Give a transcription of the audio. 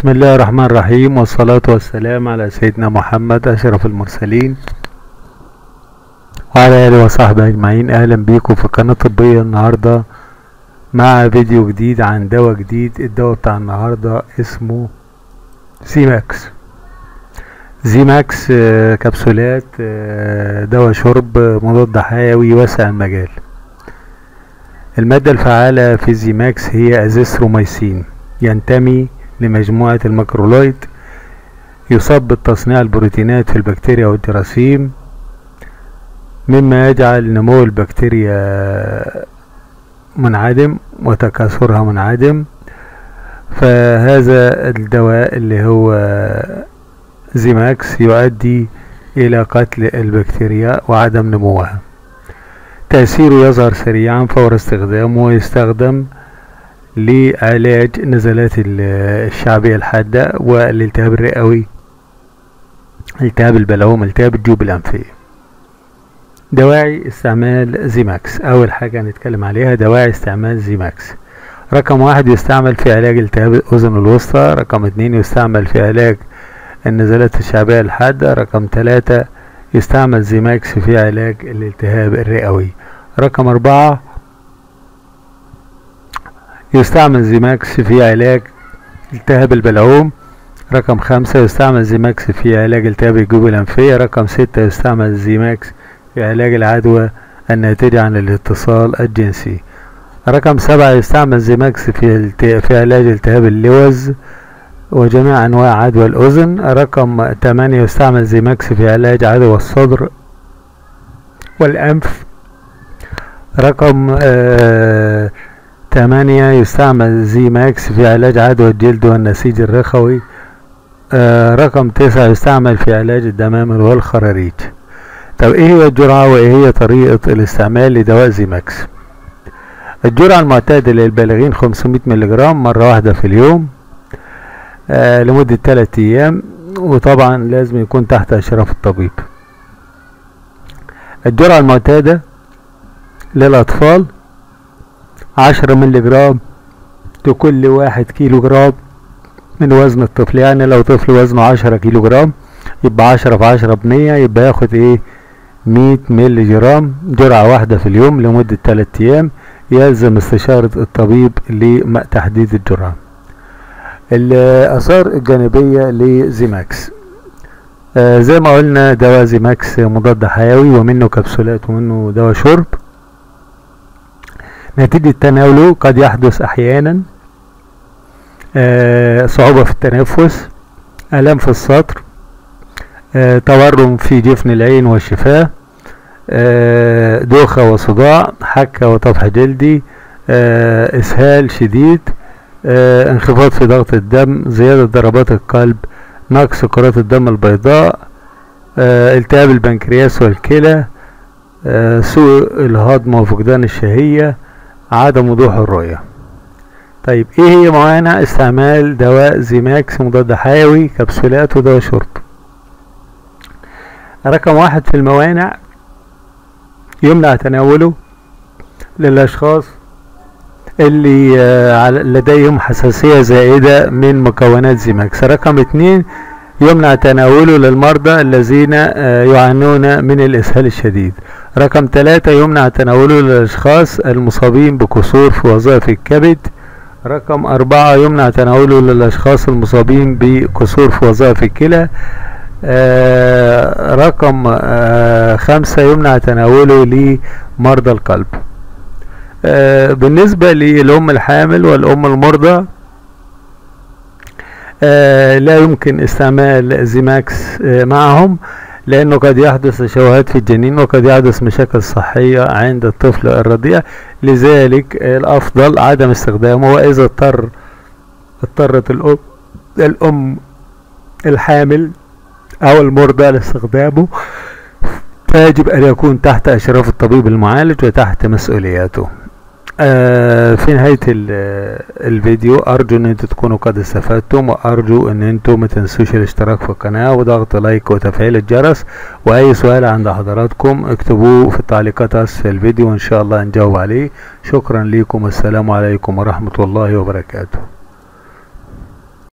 بسم الله الرحمن الرحيم والصلاة والسلام على سيدنا محمد أشرف المرسلين وعلى آله وصحبه أجمعين أهلا بيكم في قناة طبية النهاردة مع فيديو جديد عن دواء جديد الدواء بتاع النهاردة اسمه زيماكس زيماكس آه، كبسولات آه، دواء شرب مضاد حيوي واسع المجال المادة الفعالة في زيماكس هي أزيثروميسين ينتمي لمجموعة الميكرولايت يصاب بتصنيع البروتينات في البكتيريا والجراثيم مما يجعل نمو البكتيريا منعدم وتكاثرها منعدم فهذا الدواء اللي هو زيماكس يؤدي إلى قتل البكتيريا وعدم نموها تأثيره يظهر سريعا فور استخدامه ويستخدم لعلاج نزلات ال- الشعبية الحادة والالتهاب الرئوي التهاب البلعوم التهاب الجيوب الأنفية دواعي استعمال زيماكس أول حاجة هنتكلم عليها دواعي استعمال زيماكس رقم واحد يستعمل في علاج التهاب الأذن الوسطى رقم اتنين يستعمل في علاج النزلات الشعبية الحادة رقم تلاتة يستعمل زيماكس في علاج الالتهاب الرئوي رقم أربعة يستعمل زيماكس في علاج التهاب البلعوم رقم خمسة يستعمل زيماكس في علاج التهاب الجيوب الأنفية رقم ستة يستعمل زيماكس في علاج العدوى الناتجة عن الاتصال الجنسي رقم سبعة يستعمل زيماكس في الت... في علاج التهاب اللوز وجميع أنواع عدوى الأذن رقم تمانية يستعمل زيماكس في علاج عدوى الصدر والأنف رقم آه تمانية يستعمل زيماكس في علاج عدوى الجلد والنسيج الرخوي آه رقم تسعة يستعمل في علاج الدمامل والخراريج طب ايه هي الجرعة وايه هي طريقة الاستعمال لدواء زيماكس الجرعة المعتادة للبالغين 500 ملغ مرة واحدة في اليوم آه لمدة 3 ايام وطبعا لازم يكون تحت اشراف الطبيب الجرعة المعتادة للأطفال عشرة مللي جرام لكل واحد كيلو جرام من وزن الطفل يعني لو طفل وزنه عشرة كيلو جرام يبقى عشرة في عشرة بمية يبقى ياخد ايه مية مللي جرام جرعة واحدة في اليوم لمدة تلات ايام يلزم استشارة الطبيب لتحديد الجرعة الآثار الجانبية لزيماكس آه زي ما قلنا دواء زيماكس مضاد حيوي ومنه كبسولات ومنه دواء شرب نتيجة تناوله قد يحدث أحيانا آه صعوبة في التنفس ألم في السطر آه تورم في جفن العين والشفاه آه دوخة وصداع حكة وطفح جلدي آه إسهال شديد آه انخفاض في ضغط الدم زيادة ضربات القلب نقص كرات الدم البيضاء آه التهاب البنكرياس والكلى آه سوء الهضم وفقدان الشهية عدم وضوح الرؤية طيب ايه هي موانع استعمال دواء زيماكس مضاد حيوي كبسولات ودواء شرب رقم واحد في الموانع يمنع تناوله للأشخاص اللي آه، على- لديهم حساسية زائدة من مكونات زيماكس رقم اتنين يمنع تناوله للمرضى الذين آه، يعانون من الإسهال الشديد رقم ثلاثة يمنع تناوله للأشخاص المصابين بكسور في وظائف الكبد رقم أربعة يمنع تناوله للأشخاص المصابين بكسور في وظائف الكلى آه رقم آه خمسة يمنع تناوله لمرضى القلب آه بالنسبة للأم الحامل والأم المرضى آه لا يمكن استعمال زيماكس آه معهم لأنه قد يحدث تشوهات في الجنين وقد يحدث مشاكل صحية عند الطفل الرضيع لذلك آه الأفضل عدم استخدامه وإذا اضطر اضطرت الأم الأم الحامل أو المرضى لاستخدامه فيجب أن يكون تحت إشراف الطبيب المعالج وتحت مسؤولياته آه في نهاية ال- الفيديو أرجو أن انتوا تكونوا قد استفدتم وأرجو أن انتوا ما تنسوش الاشتراك في القناة وضغط لايك وتفعيل الجرس وأي سؤال عند حضراتكم اكتبوه في التعليقات أسفل الفيديو وإن شاء الله نجاوب عليه شكرا لكم والسلام عليكم ورحمة الله وبركاته